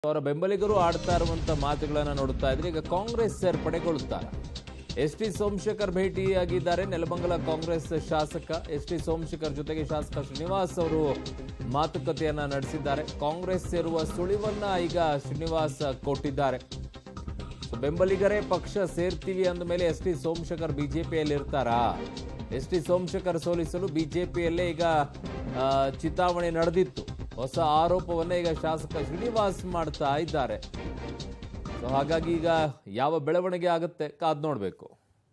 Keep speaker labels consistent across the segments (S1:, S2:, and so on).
S1: ಅವರ ಬೆಂಬಲಿಗರು ಆಡ್ತಾ ಇರುವಂತ ಮಾತುಗಳನ್ನ ನೋಡ್ತಾ ಇದ್ರೆ ಈಗ ಕಾಂಗ್ರೆಸ್ ಸೇರ್ಪಡೆಗೊಳ್ಳುತ್ತಾರೆ ಎಸ್ ಟಿ ಸೋಮಶೇಖರ್ ಭೇಟಿಯಾಗಿದ್ದಾರೆ ನೆಲಮಂಗಲ ಕಾಂಗ್ರೆಸ್ ಶಾಸಕ ಎಸ್ ಟಿ ಸೋಮಶೇಖರ್ ಜೊತೆಗೆ ಶಾಸಕ ಶ್ರೀನಿವಾಸ್ ಅವರು ಮಾತುಕತೆಯನ್ನ ನಡೆಸಿದ್ದಾರೆ ಕಾಂಗ್ರೆಸ್ ಸೇರುವ ಸುಳಿವನ್ನ ಈಗ ಶ್ರೀನಿವಾಸ್ ಕೊಟ್ಟಿದ್ದಾರೆ ಸೊ ಬೆಂಬಲಿಗರೇ ಪಕ್ಷ ಸೇರ್ತೀವಿ ಅಂದ ಮೇಲೆ ಎಸ್ ಟಿ ಸೋಮಶೇಖರ್ ಬಿಜೆಪಿಯಲ್ಲಿ ಇರ್ತಾರಾ ಎಸ್ ಟಿ ಸೋಮಶೇಖರ್ ಸೋಲಿಸಲು ಬಿಜೆಪಿಯಲ್ಲೇ ಈಗ ಆ, ಚಿತಾವಣೆ ನಡೆದಿತ್ತು ಹೊಸ ಆರೋಪವನ್ನ ಈಗ ಶಾಸಕ ಶ್ರೀನಿವಾಸ್ ಮಾಡ್ತಾ ಇದ್ದಾರೆ ಸೊ ಹಾಗಾಗಿ ಈಗ ಯಾವ ಬೆಳವಣಿಗೆ ಆಗುತ್ತೆ ಕಾದ್ ನೋಡ್ಬೇಕು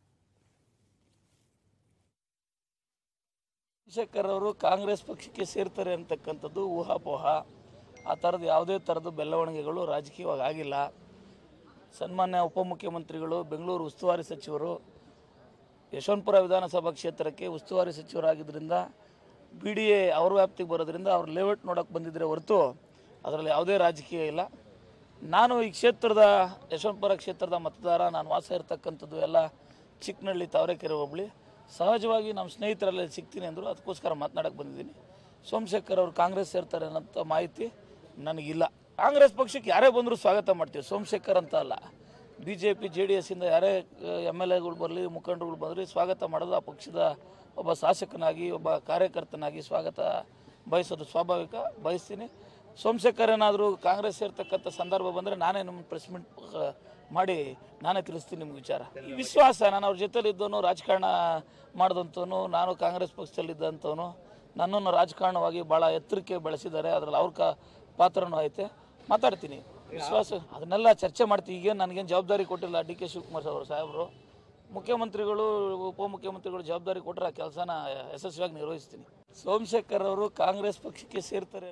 S2: ಚಂದ್ರಶೇಖರ್ ಅವರು ಕಾಂಗ್ರೆಸ್ ಪಕ್ಷಕ್ಕೆ ಸೇರ್ತಾರೆ ಅಂತಕ್ಕಂಥದ್ದು ಊಹಾಪೋಹ ಆ ಥರದ ಯಾವುದೇ ಥರದ ಬೆಳವಣಿಗೆಗಳು ರಾಜಕೀಯವಾಗಿ ಆಗಿಲ್ಲ ಸನ್ಮಾನ್ಯ ಉಪಮುಖ್ಯಮಂತ್ರಿಗಳು ಬೆಂಗಳೂರು ಉಸ್ತುವಾರಿ ಸಚಿವರು ಯಶವಂತಪುರ ವಿಧಾನಸಭಾ ಕ್ಷೇತ್ರಕ್ಕೆ ಉಸ್ತುವಾರಿ ಸಚಿವರಾಗಿದ್ದರಿಂದ ಬಿ ಡಿ ಎ ಅವ್ರ ವ್ಯಾಪ್ತಿಗೆ ಬರೋದ್ರಿಂದ ಅವ್ರ ಲೇಔಟ್ ನೋಡೋಕೆ ಬಂದಿದ್ರೆ ಹೊರತು ಅದರಲ್ಲಿ ಯಾವುದೇ ರಾಜಕೀಯ ಇಲ್ಲ ನಾನು ಈ ಕ್ಷೇತ್ರದ ಯಶವಂತಪುರ ಕ್ಷೇತ್ರದ ಮತದಾರ ನಾನು ವಾಸ ಇರತಕ್ಕಂಥದ್ದು ಎಲ್ಲ ಚಿಕ್ಕನಹಳ್ಳಿ ತಾವರೆಕೆರೆ ಹೋಬಳಿ ಸಹಜವಾಗಿ ನಮ್ಮ ಸ್ನೇಹಿತರಲ್ಲಿ ಸಿಗ್ತೀನಿ ಅಂದರು ಅದಕ್ಕೋಸ್ಕರ ಮಾತನಾಡಕ್ಕೆ ಬಂದಿದ್ದೀನಿ ಸೋಮಶೇಖರ್ ಅವರು ಕಾಂಗ್ರೆಸ್ ಸೇರ್ತಾರೆ ಅನ್ನೋಂಥ ಮಾಹಿತಿ ನನಗಿಲ್ಲ ಕಾಂಗ್ರೆಸ್ ಪಕ್ಷಕ್ಕೆ ಯಾರೇ ಬಂದರೂ ಸ್ವಾಗತ ಮಾಡ್ತೀವಿ ಸೋಮಶೇಖರ್ ಅಂತ ಅಲ್ಲ B J P J D ಎಸ್ಸಿಂದ ಯಾರೇ ಎಮ್ ಎಲ್ ಎಗಳು ಬರಲಿ ಮುಖಂಡರುಗಳು ಬಂದರೆ ಸ್ವಾಗತ ಮಾಡೋದು ಆ ಪಕ್ಷದ ಒಬ್ಬ ಶಾಸಕನಾಗಿ ಒಬ್ಬ ಕಾರ್ಯಕರ್ತನಾಗಿ ಸ್ವಾಗತ ಬಯಸೋದು ಸ್ವಾಭಾವಿಕ ಬಯಸ್ತೀನಿ ಸೋಮಶೇಖರ್ ಏನಾದರೂ ಕಾಂಗ್ರೆಸ್ ಸೇರ್ತಕ್ಕಂಥ ಸಂದರ್ಭ ಬಂದರೆ ನಾನೇ ನಿಮ್ಮ ಪ್ರೆಸ್ ಮೀಟ್ ಮಾಡಿ ನಾನೇ ತಿಳಿಸ್ತೀನಿ ನಿಮ್ಗೆ ವಿಚಾರ ಈ ವಿಶ್ವಾಸ ನಾನು ಅವ್ರ ಜೊತೆಲಿ ಇದ್ದವನು ರಾಜಕಾರಣ ಮಾಡಿದಂಥವನು ನಾನು ಕಾಂಗ್ರೆಸ್ ಪಕ್ಷದಲ್ಲಿದ್ದಂಥವನು ನನ್ನನ್ನು ರಾಜಕಾರಣವಾಗಿ ಭಾಳ ಎತ್ತರಕ್ಕೆ ಬೆಳೆಸಿದ್ದಾರೆ ಅದರಲ್ಲಿ ಅವ್ರ ಕ ಪಾತ್ರನೂ ಐತೆ ಮಾತಾಡ್ತೀನಿ ವಿಶ್ವಾಸ ಅದನ್ನೆಲ್ಲ ಚರ್ಚೆ ಮಾಡ್ತೀವಿ ಈಗೇನು ನನಗೇನು ಜವಾಬ್ದಾರಿ ಕೊಟ್ಟಿಲ್ಲ ಡಿ ಕೆ ಶಿವಕುಮಾರ್ ಅವರು ಸಾಹೇಬರು ಮುಖ್ಯಮಂತ್ರಿಗಳು ಉಪಮುಖ್ಯಮಂತ್ರಿಗಳು ಜವಾಬ್ದಾರಿ ಕೊಟ್ಟರೆ ಆ ಕೆಲಸನ ಯಶಸ್ವಿಯಾಗಿ ನಿರ್ವಹಿಸ್ತೀನಿ ಸೋಮಶೇಖರ್ ಅವರು ಕಾಂಗ್ರೆಸ್ ಪಕ್ಷಕ್ಕೆ ಸೇರ್ತಾರೆ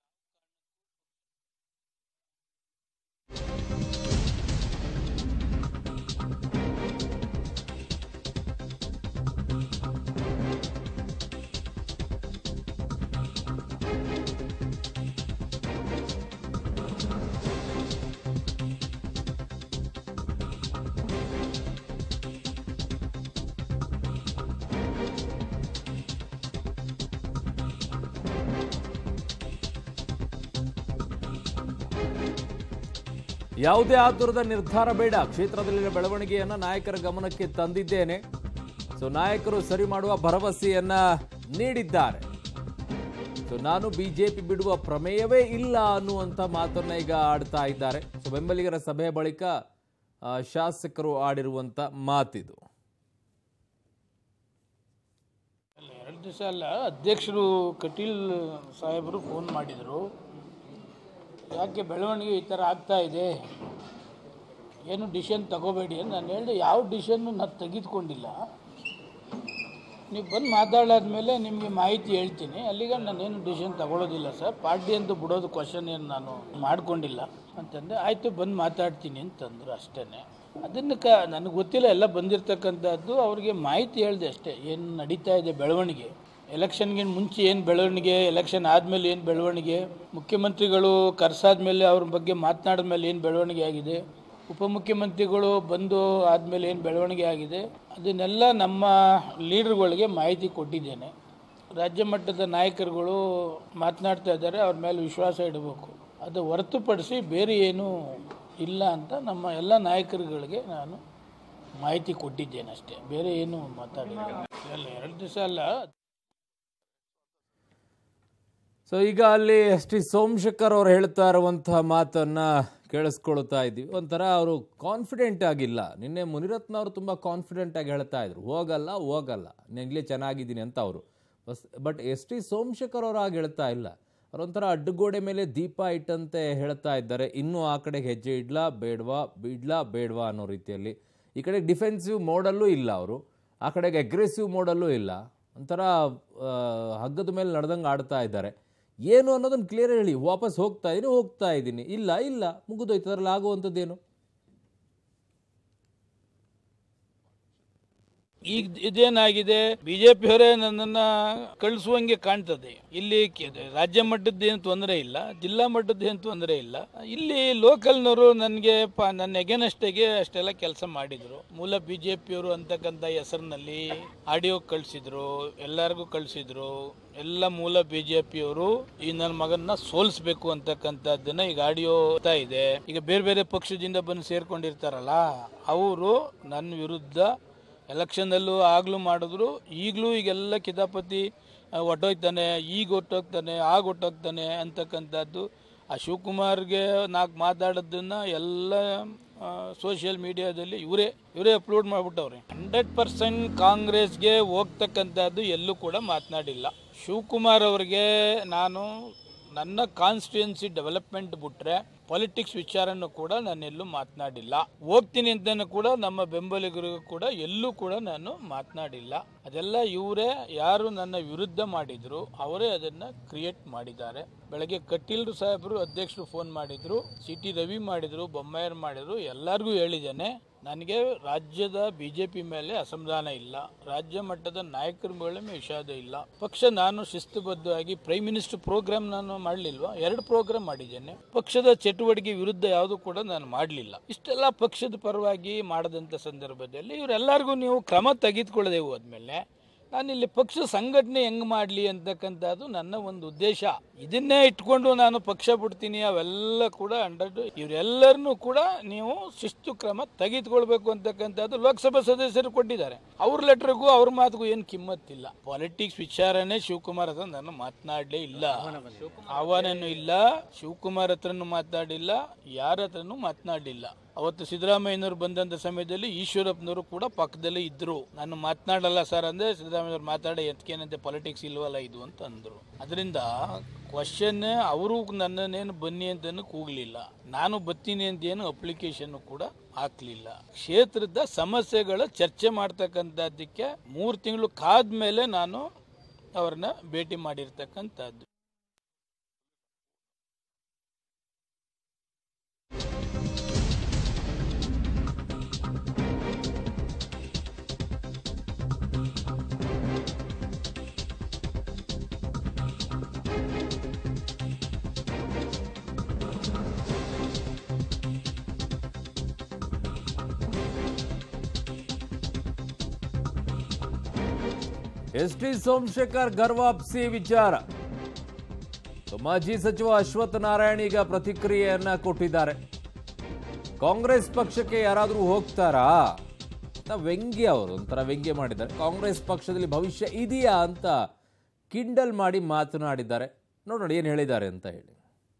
S1: ಯಾವುದೇ ಆತುರದ ನಿರ್ಧಾರ ಬೇಡ ಕ್ಷೇತ್ರದಲ್ಲಿನ ಬೆಳವಣಿಗೆಯನ್ನ ನಾಯಕರ ಗಮನಕ್ಕೆ ತಂದಿದ್ದೇನೆ ಸೊ ನಾಯಕರು ಸರಿ ಮಾಡುವ ಭರವಸೆಯನ್ನ ನೀಡಿದ್ದಾರೆ ಸೊ ನಾನು ಬಿಜೆಪಿ ಬಿಡುವ ಪ್ರಮೇಯವೇ ಇಲ್ಲ ಅನ್ನುವಂಥ ಮಾತನ್ನ ಈಗ ಆಡ್ತಾ ಇದ್ದಾರೆ ಸೊ ಬೆಂಬಲಿಗರ ಸಭೆ ಬಳಿಕ ಆ, ಶಾಸಕರು ಆಡಿರುವಂತ ಮಾತಿದು
S3: ಅಲ್ಲ ಎರಡು ದಿವಸ ಅಲ್ಲ ಅಧ್ಯಕ್ಷರು ಕಟೀಲ್ ಸಾಹೇಬರು ಫೋನ್ ಮಾಡಿದರು ಯಾಕೆ ಬೆಳವಣಿಗೆ ಈ ಥರ ಆಗ್ತಾ ಇದೆ ಏನು ಡಿಸಿಷನ್ ತಗೋಬೇಡಿ ಅಂತ ನಾನು ಹೇಳಿದೆ ಯಾವ ಡಿಸಿಷನ್ನು ನಾನು ತೆಗೆದುಕೊಂಡಿಲ್ಲ ನೀವು ಬಂದು ಮಾತಾಡಾದ್ಮೇಲೆ ನಿಮಗೆ ಮಾಹಿತಿ ಹೇಳ್ತೀನಿ ಅಲ್ಲಿಗೆ ನಾನೇನು ಡಿಸಿಷನ್ ತಗೊಳ್ಳೋದಿಲ್ಲ ಸರ್ ಪಾರ್ಟಿ ಅಂತ ಬಿಡೋದು ಕ್ವಶನ್ ಏನು ನಾನು ಮಾಡ್ಕೊಂಡಿಲ್ಲ ಅಂತಂದೆ ಆಯಿತು ಬಂದು ಮಾತಾಡ್ತೀನಿ ಅಂತಂದರು ಅಷ್ಟೇ ಅದನ್ನು ಕ ನನಗೆ ಗೊತ್ತಿಲ್ಲ ಎಲ್ಲ ಬಂದಿರತಕ್ಕಂಥದ್ದು ಅವ್ರಿಗೆ ಮಾಹಿತಿ ಹೇಳಿದೆ ಅಷ್ಟೇ ಏನು ನಡೀತಾ ಇದೆ ಬೆಳವಣಿಗೆ ಎಲೆಕ್ಷನ್ಗೆ ಮುಂಚೆ ಏನು ಬೆಳವಣಿಗೆ ಎಲೆಕ್ಷನ್ ಆದಮೇಲೆ ಏನು ಬೆಳವಣಿಗೆ ಮುಖ್ಯಮಂತ್ರಿಗಳು ಕರ್ಸಾದ್ಮೇಲೆ ಅವ್ರ ಬಗ್ಗೆ ಮಾತನಾಡಿದ ಮೇಲೆ ಏನು ಬೆಳವಣಿಗೆ ಆಗಿದೆ ಉಪಮುಖ್ಯಮಂತ್ರಿಗಳು ಬಂದು ಆದಮೇಲೆ ಏನು ಬೆಳವಣಿಗೆ ಆಗಿದೆ ಅದನ್ನೆಲ್ಲ ನಮ್ಮ ಲೀಡರ್ಗಳಿಗೆ ಮಾಹಿತಿ ಕೊಟ್ಟಿದ್ದೇನೆ ರಾಜ್ಯ ಮಟ್ಟದ ನಾಯಕರುಗಳು ಮಾತನಾಡ್ತಾ ಇದ್ದಾರೆ ಅವ್ರ ಮೇಲೆ ವಿಶ್ವಾಸ ಇಡಬೇಕು ಅದು ಹೊರತುಪಡಿಸಿ ಬೇರೆ ಏನೂ ಇಲ್ಲ ಅಂತ ನಮ್ಮ ಎಲ್ಲ ನಾಯಕರುಗಳಿಗೆ ನಾನು ಮಾಹಿತಿ ಕೊಟ್ಟಿದ್ದೇನೆ ಅಷ್ಟೇ ಬೇರೆ ಏನು ಮಾತಾಡಿಲ್ಲ ಅಲ್ಲ ಎರಡು ದಿವಸ ಅಲ್ಲ
S1: ಸೊ ಈಗ ಅಲ್ಲಿ ಎಸ್ ಟಿ ಸೋಮಶೇಖರ್ ಅವ್ರು ಹೇಳ್ತಾ ಇರುವಂತಹ ಮಾತನ್ನ ಕೇಳಿಸ್ಕೊಳ್ತಾ ಇದ್ವಿ ಒಂಥರ ಅವರು ಕಾನ್ಫಿಡೆಂಟ್ ಆಗಿಲ್ಲ ನಿನ್ನೆ ಮುನಿರತ್ನ ಅವರು ತುಂಬಾ ಕಾನ್ಫಿಡೆಂಟ್ ಆಗಿ ಹೇಳ್ತಾ ಇದ್ರು ಹೋಗಲ್ಲ ಹೋಗಲ್ಲ ನಾನು ಇಲ್ಲೇ ಚೆನ್ನಾಗಿದ್ದೀನಿ ಅಂತ ಅವರು ಬಟ್ ಎಸ್ ಟಿ ಸೋಮಶೇಖರ್ ಅವರು ಆಗ ಹೇಳ್ತಾ ಇಲ್ಲ ಅವರೊಂಥರ ಅಡ್ಡಗೋಡೆ ಮೇಲೆ ದೀಪ ಇಟ್ಟಂತೆ ಹೇಳ್ತಾ ಇದ್ದಾರೆ ಇನ್ನೂ ಆ ಕಡೆಗೆ ಹೆಜ್ಜೆ ಇಡ್ಲಾ ಬೇಡವಾ ಬಿಡ್ಲಾ ಬೇಡವಾ ಅನ್ನೋ ರೀತಿಯಲ್ಲಿ ಈ ಕಡೆ ಡಿಫೆನ್ಸಿವ್ ಮೋಡಲ್ಲೂ ಇಲ್ಲ ಅವರು ಆ ಕಡೆಗೆ ಅಗ್ರೆಸಿವ್ ಮೋಡಲ್ಲೂ ಇಲ್ಲ ಒಂಥರ ಆ, ಹಗ್ಗದ ಮೇಲೆ ನಡೆದಂಗೆ ಆಡ್ತಾ ಇದ್ದಾರೆ ಏನು ಅನ್ನೋದನ್ನು ಕ್ಲಿಯರ್ ಹೇಳಿ ವಾಪಸ್ ಹೋಗ್ತಾ ಇದ್ದೀನಿ ಹೋಗ್ತಾ ಇದ್ದೀನಿ ಇಲ್ಲ ಇಲ್ಲ ಮುಗಿದೋಯ್ತು ಅದರಲ್ಲಿ ಆಗುವಂಥದ್ದೇನು
S3: ಈಗ ಇದೇನಾಗಿದೆ ಬಿಜೆಪಿ ಅವರೇ ನನ್ನನ್ನ ಕಳಿಸುವಂಗೆ ಕಾಣ್ತದೆ ಇಲ್ಲಿ ಕೆ- ರಾಜ್ಯ ಮಟ್ಟದ ಏನು ತೊಂದರೆ ಇಲ್ಲ ಜಿಲ್ಲಾ ಮಟ್ಟದ ಏನು ತೊಂದರೆ ಇಲ್ಲ ಇಲ್ಲಿ ಲೋಕಲ್ನವರು ನನಗೆ ಪ ನನ್ನ ಎಗೆನಷ್ಟೇಗೆ ಅಷ್ಟೆಲ್ಲ ಕೆಲಸ ಮಾಡಿದ್ರು ಮೂಲ ಬಿಜೆಪಿಯವರು ಅಂತಕ್ಕಂಥ ಹೆಸರಿನಲ್ಲಿ ಆಡಿಯೋ ಕಳಿಸಿದ್ರು ಎಲ್ಲರಿಗೂ ಕಳಿಸಿದ್ರು ಎಲ್ಲ ಮೂಲ ಬಿಜೆಪಿಯವರು ಈ ನನ್ನ ಮಗನ್ನ ಸೋಲಿಸಬೇಕು ಅಂತಕ್ಕಂಥದ್ದನ್ನ ಈಗ ಆಡಿಯೋ ಇದೆ ಈಗ ಬೇರೆ ಬೇರೆ ಪಕ್ಷದಿಂದ ಬಂದು ಸೇರ್ಕೊಂಡಿರ್ತಾರಲ್ಲ ಅವರು ನನ್ನ ವಿರುದ್ಧ ಎಲೆಕ್ಷನ್ನಲ್ಲೂ ಆಗ್ಲೂ ಮಾಡಿದ್ರು ಈಗಲೂ ಈಗೆಲ್ಲ ಕಿತಾಪತಿ ಆ, ಹೊರ್ಟೋಗ್ತಾನೆ ಈಗ ಹೊರ್ಟೋಗ್ತಾನೆ ಆಗ ಹೊರ್ಟೋಗ್ತಾನೆ ಅಂತಕ್ಕಂಥದ್ದು ಆ ಶಿವಕುಮಾರ್ಗೆ ನಾಲ್ಕು ಮಾತಾಡೋದನ್ನ ಎಲ್ಲ ಸೋಷಿಯಲ್ ಮೀಡಿಯಾದಲ್ಲಿ ಇವರೇ ಇವರೇ ಅಪ್ಲೋಡ್ ಮಾಡಿಬಿಟ್ಟವ್ರೆ ಹಂಡ್ರೆಡ್ ಪರ್ಸೆಂಟ್ ಕಾಂಗ್ರೆಸ್ಗೆ ಹೋಗ್ತಕ್ಕಂಥದ್ದು ಎಲ್ಲೂ ಕೂಡ ಮಾತನಾಡಿಲ್ಲ ಶಿವಕುಮಾರ್ ಅವರಿಗೆ ನಾನು ನನ್ನ ಕಾನ್ಸ್ಟಿಟ್ಯೂನ್ಸಿ ಡೆವಲಪ್ಮೆಂಟ್ ಬಿಟ್ರೆ ಪಾಲಿಟಿಕ್ಸ್ ವಿಚಾರನೂ ಕೂಡ ನಾನು ಎಲ್ಲೂ ಮಾತನಾಡಿಲ್ಲ ಹೋಗ್ತೀನಿ ಅಂತಲೂ ಕೂಡ ನಮ್ಮ ಬೆಂಬಲಿಗರಿಗೂ ಕೂಡ ಎಲ್ಲೂ ಕೂಡ ನಾನು ಮಾತನಾಡಿಲ್ಲ ಅದೆಲ್ಲ ಇವರೇ ಯಾರು ನನ್ನ ವಿರುದ್ಧ ಮಾಡಿದ್ರು ಅವರೇ ಅದನ್ನ ಕ್ರಿಯೇಟ್ ಮಾಡಿದ್ದಾರೆ ಬೆಳಗ್ಗೆ ಕಟೀಲ್ರು ಸಾಹೇಬರು ಅಧ್ಯಕ್ಷರು ಫೋನ್ ಮಾಡಿದ್ರು ಸಿ ಟಿ ರವಿ ಮಾಡಿದ್ರು ಬೊಮ್ಮಾಯರ್ ಮಾಡಿದ್ರು ಎಲ್ಲರಿಗೂ ಹೇಳಿದ್ದೇನೆ ನನಗೆ ರಾಜ್ಯದ ಬಿಜೆಪಿ ಮೇಲೆ ಅಸಮಾಧಾನ ಇಲ್ಲ ರಾಜ್ಯ ಮಟ್ಟದ ನಾಯಕರ ಮೇಲೆ ವಿಷಾದ ಇಲ್ಲ ಪಕ್ಷ ನಾನು ಶಿಸ್ತುಬದ್ಧವಾಗಿ ಪ್ರೈಮ್ ಮಿನಿಸ್ಟರ್ ಪ್ರೋಗ್ರಾಮ್ ನಾನು ಮಾಡಲಿಲ್ವಾ ಎರಡು ಪ್ರೋಗ್ರಾಮ್ ಮಾಡಿದ್ದೇನೆ ಪಕ್ಷದ ಚಟುವಟಿಕೆ ವಿರುದ್ಧ ಯಾವುದು ಕೂಡ ನಾನು ಮಾಡಲಿಲ್ಲ ಇಷ್ಟೆಲ್ಲ ಪಕ್ಷದ ಪರವಾಗಿ ಮಾಡದಂತ ಸಂದರ್ಭದಲ್ಲಿ ಇವರೆಲ್ಲರಿಗೂ ನೀವು ಕ್ರಮ ತೆಗೆದುಕೊಳ್ಳದೆ ಹೋದ್ಮೇಲೆ ನಾನಿಲ್ಲಿ ಪಕ್ಷ ಸಂಘಟನೆ ಹೆಂಗ್ ಮಾಡಲಿ ಅಂತಕ್ಕಂಥದ್ದು ನನ್ನ ಒಂದು ಉದ್ದೇಶ ಇದನ್ನೇ ಇಟ್ಕೊಂಡು ನಾನು ಪಕ್ಷ ಬಿಡ್ತೀನಿ ಅವೆಲ್ಲ ಕೂಡ ಹಂಡ್ರೆಡ್ ಇವರೆಲ್ಲರನ್ನೂ ಕೂಡ ನೀವು ಶಿಸ್ತು ಕ್ರಮ ತೆಗೆದುಕೊಳ್ಬೇಕು ಅಂತಕ್ಕಂಥದ್ದು ಲೋಕಸಭಾ ಸದಸ್ಯರು ಕೊಟ್ಟಿದ್ದಾರೆ ಅವ್ರ ಲೆಟರ್ಗೂ ಅವ್ರ ಮಾತಿಗೂ ಏನು ಕಿಮ್ಮತ್ತಿಲ್ಲ ಪಾಲಿಟಿಕ್ಸ್ ವಿಚಾರನೇ ಶಿವಕುಮಾರ್ ಹತ್ರ ನಾನು ಮಾತನಾಡಲೇ ಇಲ್ಲ ಆಹ್ವಾನನೂ ಇಲ್ಲ ಶಿವಕುಮಾರ್ ಹತ್ರನೂ ಮಾತನಾಡಿಲ್ಲ ಯಾರ ಹತ್ರನೂ ಮಾತನಾಡಿಲ್ಲ ಅವತ್ತು ಸಿದ್ದರಾಮಯ್ಯನವರು ಬಂದಂತ ಸಮಯದಲ್ಲಿ ಈಶ್ವರಪ್ಪನವರು ಕೂಡ ಪಕ್ಕದಲ್ಲೇ ಇದ್ರು ನಾನು ಮಾತನಾಡಲ್ಲ ಸರ್ ಅಂದ್ರೆ ಸಿದ್ದರಾಮಯ್ಯನವ್ರು ಮಾತಾಡಿ ಎತ್ಕೇನಂತೆ ಪಾಲಿಟಿಕ್ಸ್ ಇಲ್ವಲ್ಲ ಇದು ಅಂತ ಅಂದ್ರು ಅದರಿಂದ ಕ್ವಶನ್ ಅವರು ನನ್ನನ್ನೇನು ಬನ್ನಿ ಅಂತನೂ ಕೂಗ್ಲಿಲ್ಲ ನಾನು ಬತ್ತೀನಿ ಅಂತ ಏನು ಅಪ್ಲಿಕೇಶನ್ ಕೂಡ ಹಾಕ್ಲಿಲ್ಲ ಕ್ಷೇತ್ರದ ಸಮಸ್ಯೆಗಳ ಚರ್ಚೆ ಮಾಡ್ತಕ್ಕಂಥದ್ದಕ್ಕೆ ಮೂರು ತಿಂಗಳು ಕಾದ್ಮೇಲೆ ನಾನು ಅವ್ರನ್ನ ಭೇಟಿ ಮಾಡಿರ್ತಕ್ಕಂಥದ್ದು
S1: ಎಸ್ ಟಿ ಸೋಮಶೇಖರ್ ಗರ್ವಾಪ್ಸಿ ವಿಚಾರ ಮಾಜಿ ಸಚಿವ ಅಶ್ವಥ್ ನಾರಾಯಣ್ ಈಗ ಪ್ರತಿಕ್ರಿಯೆಯನ್ನ ಕೊಟ್ಟಿದ್ದಾರೆ ಕಾಂಗ್ರೆಸ್ ಪಕ್ಷಕ್ಕೆ ಯಾರಾದರೂ ಹೋಗ್ತಾರಾ ಅಂತ ವ್ಯಂಗ್ಯ ಅವರು ಒಂಥರ ವ್ಯಂಗ್ಯ ಮಾಡಿದ್ದಾರೆ ಕಾಂಗ್ರೆಸ್ ಪಕ್ಷದಲ್ಲಿ ಭವಿಷ್ಯ ಇದೆಯಾ ಅಂತ ಕಿಂಡಲ್ ಮಾಡಿ ಮಾತನಾಡಿದ್ದಾರೆ ನೋಡೋಣ ಏನು ಹೇಳಿದ್ದಾರೆ ಅಂತ ಹೇಳಿ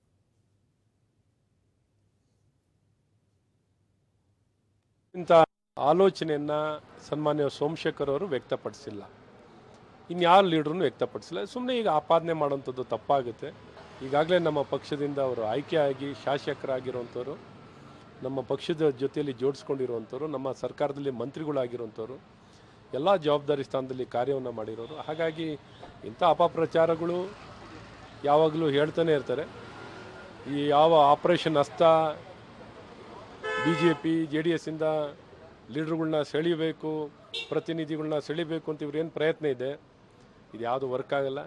S4: ಇಂಥ ಆಲೋಚನೆಯನ್ನ ಸನ್ಮಾನ್ಯ ಸೋಮಶೇಖರ್ ಅವರು ವ್ಯಕ್ತಪಡಿಸಿಲ್ಲ ಇನ್ಯಾರ ಲೀಡ್ರನ್ನು ವ್ಯಕ್ತಪಡಿಸಿಲ್ಲ ಸುಮ್ಮನೆ ಈಗ ಆಪಾದನೆ ಮಾಡೋಂಥದ್ದು ತಪ್ಪಾಗುತ್ತೆ ಈಗಾಗಲೇ ನಮ್ಮ ಪಕ್ಷದಿಂದ ಅವರು ಆಯ್ಕೆಯಾಗಿ ಶಾಸಕರಾಗಿರುವಂಥವ್ರು ನಮ್ಮ ಪಕ್ಷದ ಜೊತೆಯಲ್ಲಿ ಜೋಡಿಸ್ಕೊಂಡಿರುವಂಥವ್ರು ನಮ್ಮ ಸರ್ಕಾರದಲ್ಲಿ ಮಂತ್ರಿಗಳಾಗಿರುವಂಥವ್ರು ಎಲ್ಲ ಜವಾಬ್ದಾರಿ ಸ್ಥಾನದಲ್ಲಿ ಕಾರ್ಯವನ್ನು ಮಾಡಿರೋರು ಹಾಗಾಗಿ ಇಂಥ ಅಪಪ್ರಚಾರಗಳು ಯಾವಾಗಲೂ ಹೇಳ್ತಾನೆ ಇರ್ತಾರೆ ಈ ಯಾವ ಆಪರೇಷನ್ ಹಸ್ತ B J P J D ಎಸ್ಸಿಂದ ಲೀಡ್ರುಗಳ್ನ ಸೆಳಿಬೇಕು ಪ್ರತಿನಿಧಿಗಳನ್ನ ಸೆಳಿಬೇಕು ಅಂತ ಇವ್ರೇನು ಪ್ರಯತ್ನ ಇದೆ ಇದು ಯಾವುದು ವರ್ಕ್ ಆಗಲ್ಲ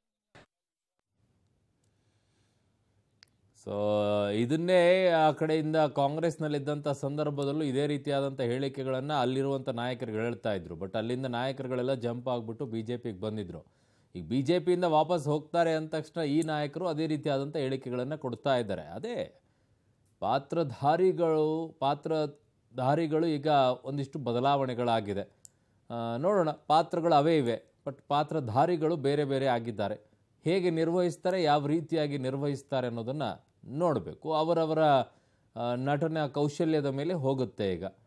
S1: ಸೊ ಇದನ್ನೇ ಆ ಕಡೆಯಿಂದ ಕಾಂಗ್ರೆಸ್ನಲ್ಲಿದ್ದಂಥ ಸಂದರ್ಭದಲ್ಲೂ ಇದೇ ರೀತಿಯಾದಂಥ ಹೇಳಿಕೆಗಳನ್ನು ಅಲ್ಲಿರುವಂಥ ನಾಯಕರುಗಳು ಹೇಳ್ತಾ ಇದ್ರು ಬಟ್ ಅಲ್ಲಿಂದ ನಾಯಕರುಗಳೆಲ್ಲ ಜಂಪ್ ಆಗಿಬಿಟ್ಟು ಬಿ ಜೆ ಪಿಗೆ ಬಂದಿದ್ರು ಈಗ ಬಿ ಜೆ ಪಿಯಿಂದ ವಾಪಸ್ ಹೋಗ್ತಾರೆ ಅಂದ ತಕ್ಷಣ ಈ ನಾಯಕರು ಅದೇ ರೀತಿಯಾದಂಥ ಹೇಳಿಕೆಗಳನ್ನು ಕೊಡ್ತಾ ಇದ್ದಾರೆ ಅದೇ ಪಾತ್ರಧಾರಿಗಳು ಪಾತ್ರಧಾರಿಗಳು ಈಗ ಒಂದಿಷ್ಟು ಬದಲಾವಣೆಗಳಾಗಿದೆ ಆ, ನೋಡೋಣ ಪಾತ್ರಗಳು ಅವೇ ಇವೆ ಬಟ್ ಪಾತ್ರಧಾರಿಗಳು ಬೇರೆ ಬೇರೆ ಆಗಿದ್ದಾರೆ ಹೇಗೆ ನಿರ್ವಹಿಸ್ತಾರೆ ಯಾವ ರೀತಿಯಾಗಿ ನಿರ್ವಹಿಸ್ತಾರೆ ಅನ್ನೋದನ್ನು ನೋಡಬೇಕು ಅವರವರ ಆ, ನಟನ ಕೌಶಲ್ಯದ ಮೇಲೆ ಹೋಗುತ್ತೆ ಈಗ